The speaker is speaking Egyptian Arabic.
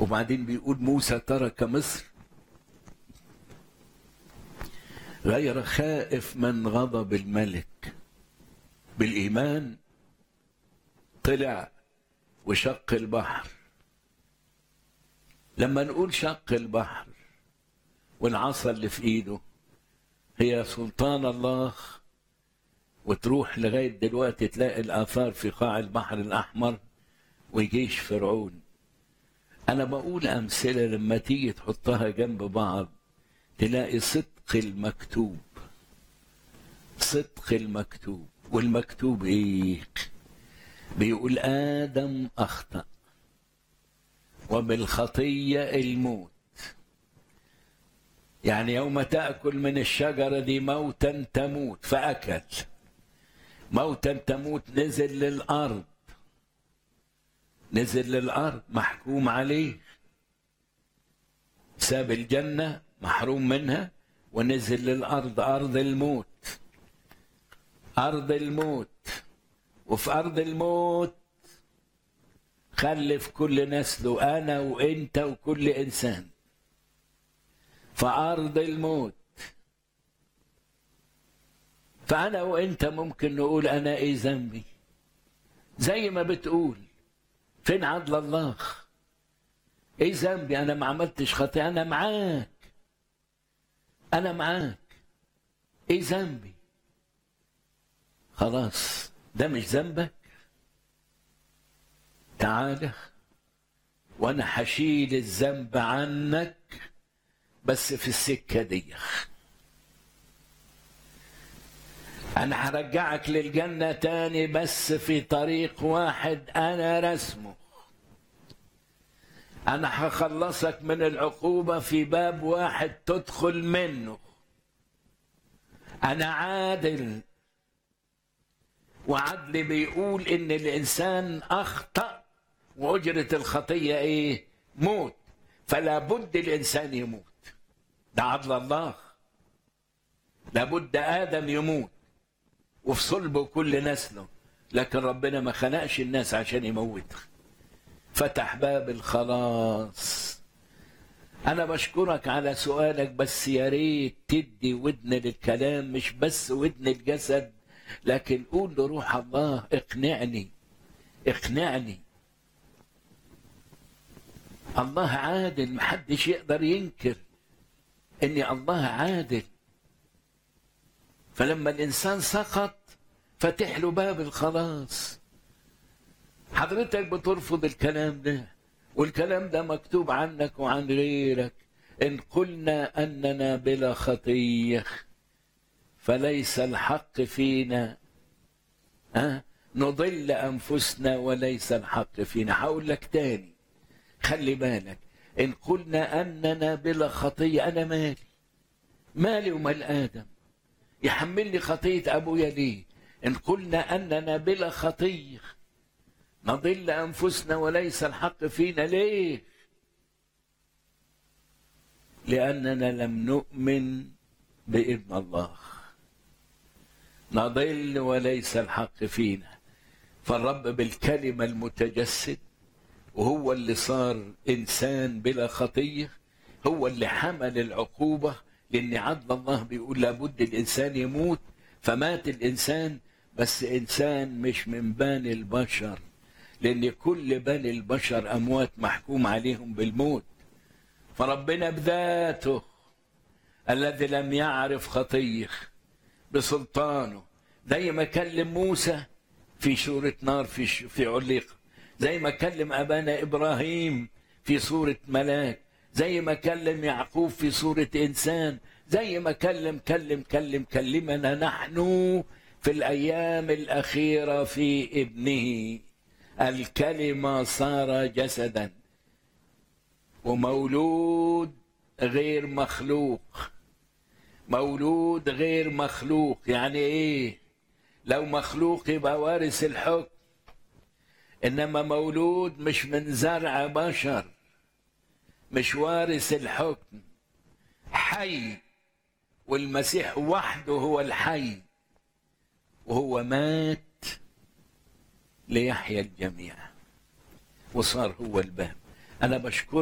وبعدين بيقول موسى ترك مصر غير خائف من غضب الملك بالإيمان طلع وشق البحر لما نقول شق البحر والعصا اللي في ايده هي سلطان الله وتروح لغاية دلوقتي تلاقي الآثار في قاع البحر الأحمر وجيش فرعون أنا بقول أمثلة لما تيجي تحطها جنب بعض تلاقي صدق المكتوب صدق المكتوب والمكتوب إيه بيقول آدم أخطأ وبالخطية الموت يعني يوم تأكل من الشجرة دي موتا تموت فأكل موتا تموت نزل للأرض نزل للأرض محكوم عليه ساب الجنة محروم منها ونزل للأرض أرض الموت أرض الموت وفي أرض الموت خلف كل نسله أنا وإنت وكل إنسان في أرض الموت فأنا وإنت ممكن نقول أنا إيه ذنبي زي ما بتقول فين عدل الله إيه ذنبي أنا ما عملتش خطيئة أنا معاك أنا معاك إيه ذنبي خلاص ده مش ذنبك تعالى وانا هشيل الذنب عنك بس في السكه دي انا هرجعك للجنه تاني بس في طريق واحد انا رسمه انا هخلصك من العقوبه في باب واحد تدخل منه انا عادل وعدل بيقول ان الانسان اخطأ واجرة الخطية ايه موت فلا بد الانسان يموت ده عدل الله لابد ادم يموت وفي صلبه كل نسله لكن ربنا ما خلقش الناس عشان يموتها فتح باب الخلاص انا بشكرك على سؤالك بس يا ريت تدي ودن للكلام مش بس ودن الجسد لكن قول لروح الله اقنعني اقنعني الله عادل محدش يقدر ينكر ان الله عادل فلما الانسان سقط فتح له باب الخلاص حضرتك بترفض الكلام ده والكلام ده مكتوب عنك وعن غيرك ان قلنا اننا بلا خطيه فليس الحق فينا ها نضل انفسنا وليس الحق فينا هقول لك تاني خلي بالك ان قلنا اننا بلا خطيه انا مالي مالي ومال ادم يحملني خطيه ابويا ليه ان قلنا اننا بلا خطيه نضل انفسنا وليس الحق فينا ليه لاننا لم نؤمن بابن الله نضل وليس الحق فينا فالرب بالكلمة المتجسد وهو اللي صار إنسان بلا خطية هو اللي حمل العقوبة لأن عدل الله بيقول لابد الإنسان يموت فمات الإنسان بس إنسان مش من بني البشر لأن كل بني البشر أموات محكوم عليهم بالموت فربنا بذاته الذي لم يعرف خطيه بسلطانه زي ما كلم موسى في سورة نار في ش... في عليقة زي ما كلم أبانا إبراهيم في سورة ملاك زي ما كلم يعقوب في سورة إنسان زي ما كلم كلم كلم كلمنا نحن في الأيام الأخيرة في ابنه الكلمة صار جسدا ومولود غير مخلوق مولود غير مخلوق يعني ايه لو مخلوق يبقى وارث الحكم انما مولود مش من زرع بشر مش وارث الحكم حي والمسيح وحده هو الحي وهو مات ليحيا الجميع وصار هو الباب انا بشكر